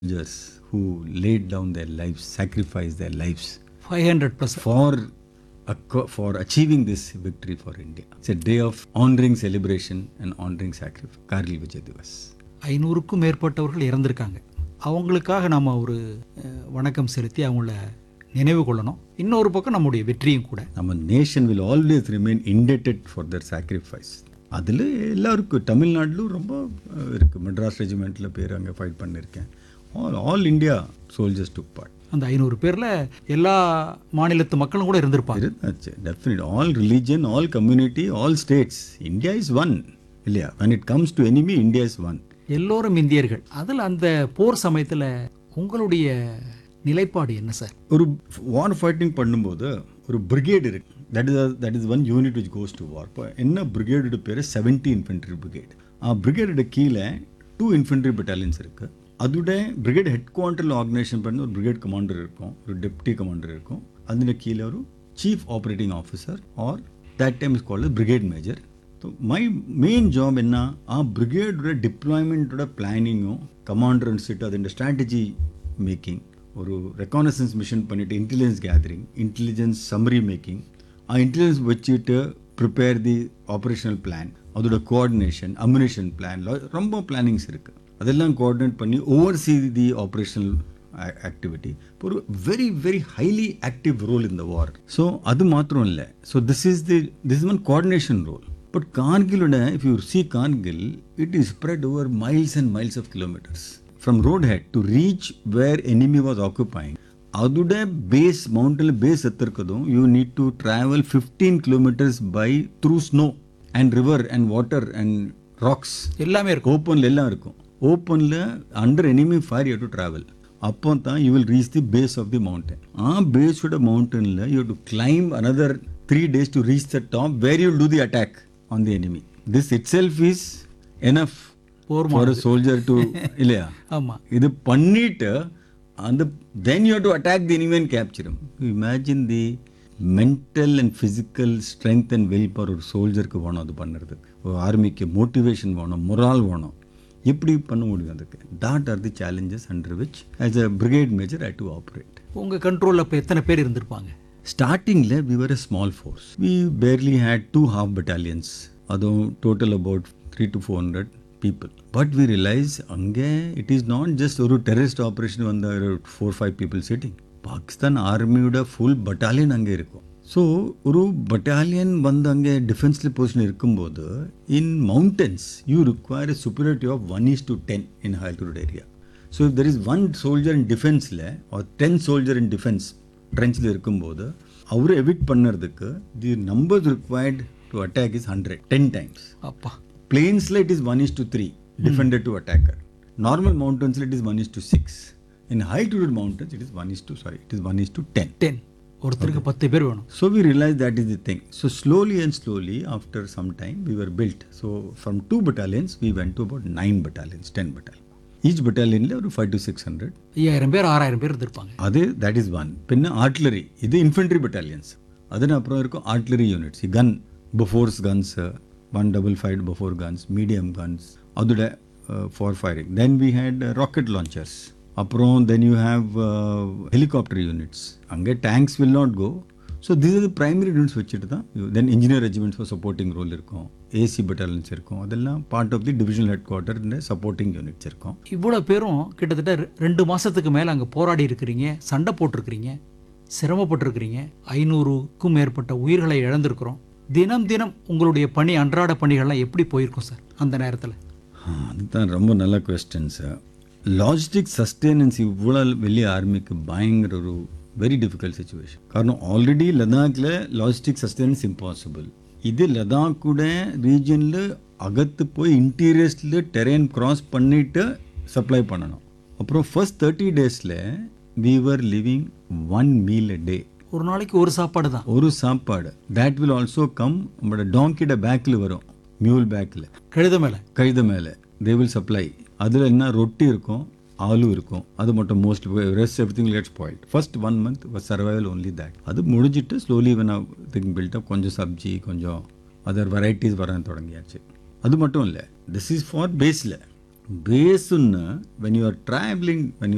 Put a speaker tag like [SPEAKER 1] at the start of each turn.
[SPEAKER 1] soldiers who laid down their lives, sacrificed their lives
[SPEAKER 2] five hundred plus
[SPEAKER 1] for acco- for achieving this victory for India. It's a day of honoring celebration and honoring sacrifice. Kargil Vijay Divas.
[SPEAKER 2] ஐநூறுக்கும் மேற்பட்டவர்கள் இறந்திருக்காங்க அவங்களுக்காக நாம் ஒரு அஹ், வணக்கம் செலுத்தி அவங்கள நினைவு கொள்ளணும் இன்னொரு பக்கம் நம்முடைய வெற்றியும் கூட
[SPEAKER 1] நம்ம nation will always remain indebted for their sacrifice அதில் எல்லாருக்கும் தமிழ்நாட்டிலும் ரொம்ப அஹ், இருக்கு மெட்ராஸ் ரெஜிமெண்ட்டில் பேர் அங்கே ஃபைட் பண்ணியிருக்கேன் all all India soldiers took part
[SPEAKER 2] அந்த ஐநூறு பேரில் எல்லா மாநிலத்து மக்களும் கூட இருந்திருப்பாங்க
[SPEAKER 1] இருந்தாச்சு definite all religion all community all states India is one இல்லையா when it comes to enemy India is one
[SPEAKER 2] எல்லோரும் இந்தியர்கள் அதில் அந்த போர் சமயத்தில் உங்களுடைய நிலைப்பாடு என்ன சார்
[SPEAKER 1] ஒரு வார் ஃபைட்டிங் பண்ணும்போது ஒரு பிரிகேட் இருக்கு that is that is one unit which goes to war இப்போ என்ன பிரிகேடோட பேர் செவன்டி இன்ஃபென்ட்ரி பிரிகேட் ஆ பிரிகேடோட கீழே டூ இன்ஃபென்ட்ரி பட்டாலியன்ஸ் இருக்கு அதோட பிரிகேட் ஹெட் குவார்ட்டரில் ஆர்கனைசேஷன் பண்ணி ஒரு பிரிகேட் கமாண்டர் இருக்கும் ஒரு டெப்டி கமாண்டர் இருக்கும் அதில் கீழே ஒரு chief operating officer or that time is called brigade major my main job என்ன ആ ബ്രിഗേഡോட ഡിപ്ലോയ്മെൻറ്റോட പ്ലാനിങ്ങും കമാൻഡർ അനുസരിച്ച് അതിൻ്റെ സ്ട്രാറ്റജി മേക്കിംഗ് ഒരു ரெக்கானசன்ஸ் மிஷன் பண்ணிட்டு intelligence gathering intelligence summary making ஆ இன்டெலிஜென்ஸ் வச்சுட்டு ப்ரிப்பேர் தி ஆப்ரேஷனல் பிளான் அதோட கோஆர்டினேஷன் அம்யூனேஷன் பிளான் ரொம்ப பிளானிங்ஸ் இருக்குது அதெல்லாம் கோஆர்டினேட் பண்ணி ஓவர்சீ தி ஆப்ரேஷனல் ஆக்டிவிட்டி ஒரு very very highly active role இந்த வார் ஸோ அது மாத்திரம் இல்லை so this is the this one coordination role but கார்கிலோட if you see Kargil it is spread over miles and miles of kilometres from road head to reach where enemy was occupying அதோட base மவுண்டனில் base எத்திருக்கதும் you need to travel fifteen kilometres by through snow and river and water and rocks
[SPEAKER 2] எல்லாமே இருக்கும்
[SPEAKER 1] ஓப்பனில் எல்லாம் இருக்கும் ஓப்பனில் under enemy fire you to travel அப்போ தான் you will reach the base of the mountain ஆ பேஸோட மவுண்டனில் you to climb another three days to reach the top where you do the attack on the enemy this itself is enough
[SPEAKER 2] for
[SPEAKER 1] for soldier to இல்லையா
[SPEAKER 2] ஆமாம்
[SPEAKER 1] இது பண்ணிட்டு அந்த then you to attack the enemy and கேப்சரும் imagine the mental and physical strength and will power ஒரு சோல்ஜருக்கு வேணும் அது பண்ணுறதுக்கு ஒரு ஆர்மிக்கு மோட்டிவேஷன் வேணும் மொரால் வேணும் எப்படி பண்ண முடியும் அதுக்கு that are the challenges under which as a brigade major I to operate
[SPEAKER 2] உங்கள் கண்ட்ரோலில் இப்போ எத்தனை பேர் இருந்திருப்பாங்க
[SPEAKER 1] ஸ்டார்டிங்கில் we were a small force we barely had two half battalions அதுவும் total about three to four hundred people but we realise அங்கே it is not just ஒரு டெரரிஸ்ட் ஆப்ரேஷன் வந்த four five people sitting Pakistan ஆர்மியோட full battalion அங்கே இருக்கும் so ஒரு battalion வந்து அங்கே டிஃபென்ஸில் பொசிஷன் இருக்கும்போது in mountains you require superiority of one is to ten in altitude area so if there is one soldier in டிஃபென்ஸில் or ten soldier in defence ட்ரென்ச்சில் இருக்கும்போது அவரை எவிட் பண்ணுறதுக்கு the numbers required to attack is hundred ten times
[SPEAKER 2] அப்பா
[SPEAKER 1] பிளேன்ஸில் it is one is to three defended to attacker normal மவுண்டன்ஸில் it is one is to six in high altitude mountains it is one is to sorry it is one is to ten
[SPEAKER 2] ten ஒருத்தருக்கு பத்து பேர் வேணும்
[SPEAKER 1] So we realized that is the thing. So slowly and slowly, after some time, we were built. So from two battalions, we went to about nine battalions, ten battalions. Each battalion ஒரு five to six hundred
[SPEAKER 2] ஐயாயிரம் பேர் ஆறாயிரம் பேர் இருந்திருப்பாங்க
[SPEAKER 1] அது that is one பின்ன artillery இது infantry battalions அதுன்னு அப்புறம் இருக்கும் artillery units gun Bofors guns one double five Bofors guns medium guns அதோட for firing then we had rocket launchers அப்புறம் then you have helicopter units அங்கே tanks will not go so this is primary units வச்சுட்டு தான் then engineer regiments for supporting role இருக்கும் AC battalions இருக்கும் அதெல்லாம் part of the divisional headquarter இந்த supporting units இருக்கும்
[SPEAKER 2] இவ்வளோ பேரும் கிட்டத்தட்ட ரெ- ரெண்டு மாதத்துக்கு மேலே அங்கே போராடி இருக்கிறீங்க சண்டை போட்டிருக்கிறீங்க சிரமப்பட்டிருக்கிறீங்க ஐநூறுக்கும் மேற்பட்ட உயிர்களை இழந்திருக்கிறோம் தினம் தினம் உங்களுடைய பணி அன்றாட பணிகள்லாம் எப்படி போயிருக்கும் சார் அந்த நேரத்தில்
[SPEAKER 1] ஆ, அதுதான் ரொம்ப நல்ல கொஸ்டின்ஸ் லாஜிஸ்டிக் சஸ்டெனன்ஸ் இவ்வளோ வெளிய ஆர்மிக்கு பயங்கர ஒரு வெரி டிஃபிகல்ட் சுச்சுவேஷன் காரணம் ஆல்ரெடி லடாக்கில் லாஜிஸ்டிக் சஸ்டெனன்ஸ் இம்பாசிபிள் இது லடாக்கோட ரீஜனில் அகத்து போய் இன்டீரியர்ஸில் டெரெயின் கிராஸ் பண்ணிட்டு சப்ளை பண்ணணும் அப்புறம் ஃபர்ஸ்ட் தேர்ட்டி டேஸில் we were living one meal a day
[SPEAKER 2] ஒரு நாளைக்கு ஒரு சாப்பாடு தான்
[SPEAKER 1] ஒரு சாப்பாடு that will also come நம்மளோட டாங்கிட பேக்கில் வரும் மியூல் பேக்கில்
[SPEAKER 2] கழுத மேலே
[SPEAKER 1] கழுத மேலே தே வில் சப்ளை அதில் என்ன ரொட்டி இருக்கும் ஆலு இருக்கும் அது மட்டும் mostly rest everything let spoiled first one month survival only that அது முடிஞ்சிட்டு ஸ்லோலி வென் திங் பில்டப் கொஞ்சம் சப்ஜி கொஞ்சம் அதர் வெரைட்டிஸ் வர தொடங்கியாச்சு அது மட்டும் இல்லை திஸ் இஸ் ஃபார் பேஸில் பேஸுன்னு when you are travelling when